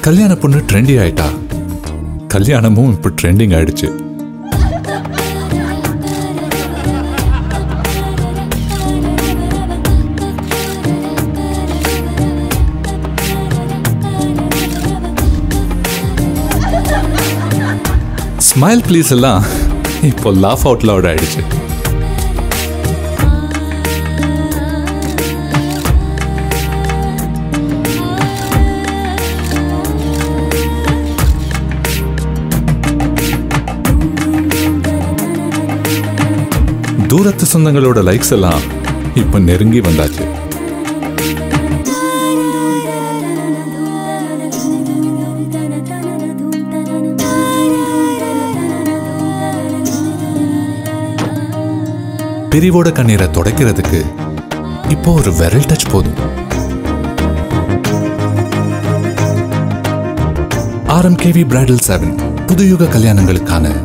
கல்யாண பொண்ணு ட்ரெண்டி ஆயிட்டா கல்யாணமும் இப்போ ட்ரெண்டிங் ஆயிடுச்சு ஸ்மைல் ப்ளீஸ் எல்லாம் இப்போ லாஃப் அவுட் லவுட் ஆயிடுச்சு தூரத்து சொந்தங்களோட லைக்ஸ் எல்லாம் இப்போ நெருங்கி வந்தாச்சு பிரிவோட கண்ணீரை துடைக்கிறதுக்கு இப்போ ஒரு விரல் டச் போதும் ஆர்எம்கேவி பிரைடல் செவன் புதுயுக கல்யாணங்களுக்கான